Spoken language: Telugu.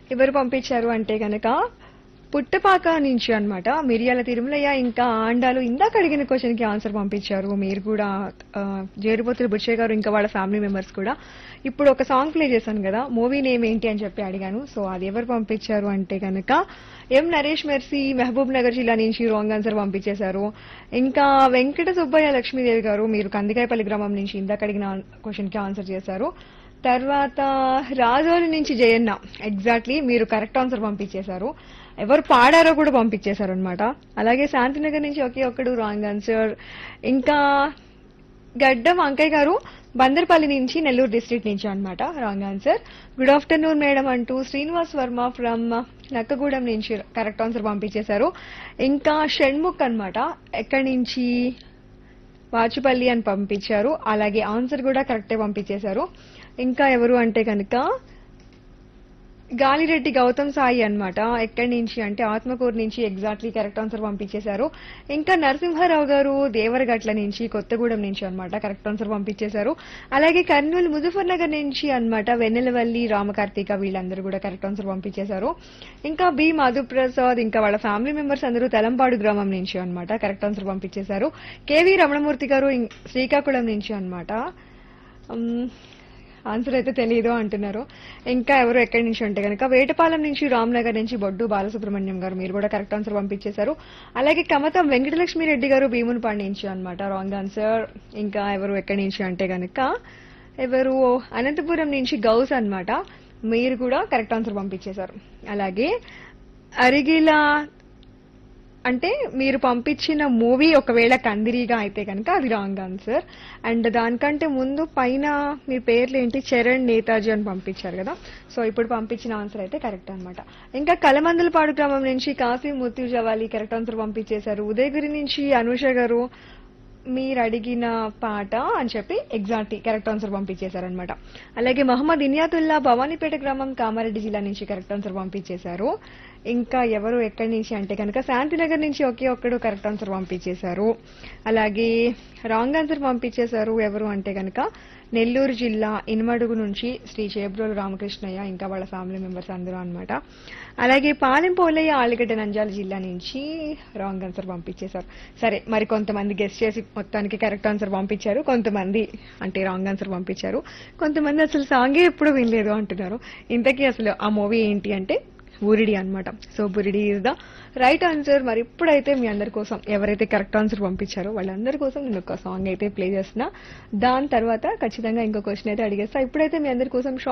ఎవరు పంపించారు అంటే గనక పుట్టపాక నుంచి అన్నమాట మిరియాల తిరుమలయ్య ఇంకా ఆండాలు ఇందాక అడిగిన క్వశ్చన్ కి ఆన్సర్ పంపించారు మీరు కూడా ఆ, జేరుపోతుల బుచ్చయ్య గారు ఇంకా వాళ్ళ ఫ్యామిలీ మెంబర్స్ కూడా ఇప్పుడు ఒక సాంగ్ ప్లే చేశాను కదా మూవీ నేమ్ ఏంటి అని చెప్పి అడిగాను సో అది ఎవరు పంపించారు అంటే గనక M Naresh Mercy Mahabubnagar జిల్లా నుంచి రాంగ్ ఆన్సర్ పంపించేశారు ఇంకా వెంకట సుబ్బయ్య లక్ష్మీదేవి గారు మీరు కందికాయపల్లి గ్రామం నుంచి ఇందాక అడిగిన క్వశ్చన్ కి ఆన్సర్ చేశారు తర్వాత రాజోలి నుంచి జయన్న ఎగ్జాక్ట్లీ మీరు కరెక్ట్ ఆన్సర్ పంపించేశారు ఎవరు పాడారో కూడా పంపించేశారు అనమాట అలాగే శాంతినగర్ నుంచి ఒకే ఒక్కడు రాంగ్ ఆన్సర్ ఇంకా గడ్డం అంకయ్య గారు బందర్పల్లి నుంచి నెల్లూరు డిస్ట్రిక్ట్ నుంచి అన్నమాట wrong answer good afternoon madam అంటూ శ్రీనివాస్ వర్మ ఫ్రమ్ నక్కగూడెం నుంచి కరెక్ట్ ఆన్సర్ పంపించేశారు ఇంకా షణ్ముఖ్ అన్నమాట ఎక్కడి నుంచి వాచుపల్లి అని పంపించారు అలాగే ఆన్సర్ కూడా కరెక్టే పంపించేశారు ఇంకా ఎవరు అంటే కనుక గాలిరెడ్డి గౌతమ్ సాయి అన్నమాట ఎక్కడి నుంచి అంటే ఆత్మకూరు నుంచి ఎగ్జాక్ట్లీ కరెక్ట్ ఆన్సర్ పంపించేశారు ఇంకా నరసింహారావు గారు దేవరగట్ల నుంచి కొత్తగూడెం నుంచి అన్నమాట కరెక్ట్ ఆన్సర్ పంపించేశారు అలాగే కర్నూలు ముజఫర్ నగర్ నుంచి అన్నమాట వెన్నెలవల్లి రామకార్తిక వీళ్ళందరూ కూడా కరెక్ట్ ఆన్సర్ పంపించేశారు ఇంకా బి మధుప్రసాద్ ఇంకా వాళ్ళ ఫ్యామిలీ మెంబర్స్ అందరూ తలంపాడు గ్రామం నుంచి అన్నమాట కరెక్ట్ ఆన్సర్ పంపించేశారు కేవీ రమణమూర్తి గారు ఇం- శ్రీకాకుళం నుంచి అన్నమాట ఉమ్, ఆన్సర్ అయితే తెలియదు అంటున్నారు ఇంకా ఎవరు ఎక్కడి నుంచి ఉంటే కనుక వేటపాలెం నుంచి రామ్నగర్ నుంచి బొడ్డు బాలసుబ్రహ్మణ్యం గారు మీరు కూడా కరెక్ట్ ఆన్సర్ పంపించేశారు అలాగే కమతం వెంకటలక్ష్మి రెడ్డి గారు భీమునిపాడు నుంచి అన్నమాట రాంగ్ ఆన్సర్ ఇంకా ఎవరు ఎక్కడి నుంచి అంటే కనుక ఎవరు అనంతపురం నుంచి గౌస్ అన్నమాట మీరు కూడా కరెక్ట్ ఆన్సర్ పంపించేశారు అలాగే అరిగిలా అంటే మీరు పంపించిన మూవీ ఒకవేళ కందిరీగా అయితే కనుక అది రాంగ్ ఆన్సర్ అండ్ దానికంటే ముందు పైన మీ పేర్లు ఏంటి చరణ్ నేతాజీ అని పంపించారు కదా సో ఇప్పుడు పంపించిన ఆన్సర్ అయితే కరెక్ట్ అన్నమాట ఇంకా కలమందలపాడు గ్రామం నుంచి కాశీ ముత్యు జవాలి కరెక్ట్ ఆన్సర్ పంపించేశారు ఉదయగిరి నుంచి అనుష గారు మీరు అడిగిన పాట అని చెప్పి ఎగ్జాక్ట్ కరెక్ట్ ఆన్సర్ పంపించేశారనమాట అలాగే మహమ్మద్ ఇనియాతుల్లా భవానీపేట గ్రామం కామారెడ్డి జిల్లా నుంచి కరెక్ట్ ఆన్సర్ పంపించేశారు ఇంకా ఎవరు ఎక్కడి నుంచి అంటే కనుక శాంతినగర్ నుంచి ఒకే ఒక్కడు కరెక్ట్ ఆన్సర్ పంపించేశారు అలాగే రాంగ్ ఆన్సర్ పంపించేశారు ఎవరు అంటే కనుక నెల్లూరు జిల్లా ఇనుమడుగు నుంచి శ్రీ చేబ్రోలు రామకృష్ణయ్య ఇంకా వాళ్ళ ఫ్యామిలీ మెంబర్స్ అందరూ అన్నమాట అలాగే పాలెం పోలయ్య ఆలిగడ్డ నంజాల జిల్లా నుంచి రాంగ్ ఆన్సర్ పంపించేశారు సరే మరి కొంతమంది గెస్ట్ చేసి మొత్తానికి కరెక్ట్ ఆన్సర్ పంపించారు కొంతమంది అంటే రాంగ్ ఆన్సర్ పంపించారు కొంతమంది అసలు సాంగే ఎప్పుడు వినలేదు అంటున్నారు ఇంతకీ అసలు ఆ మూవీ ఏంటి అంటే బురిడి అన్నమాట సో బురిడి ఇస్ ద రైట్ ఆన్సర్ మరి ఇప్పుడైతే మీ అందరి కోసం ఎవరైతే కరెక్ట్ ఆన్సర్ పంపించారో వాళ్ళందరి కోసం నేను ఒక సాంగ్ అయితే ప్లే చేస్తున్నా దాని తర్వాత ఖచ్చితంగా ఇంకో క్వశ్చన్ అయితే అడిగేస్తా ఇప్పుడైతే మీ అందరి కోసం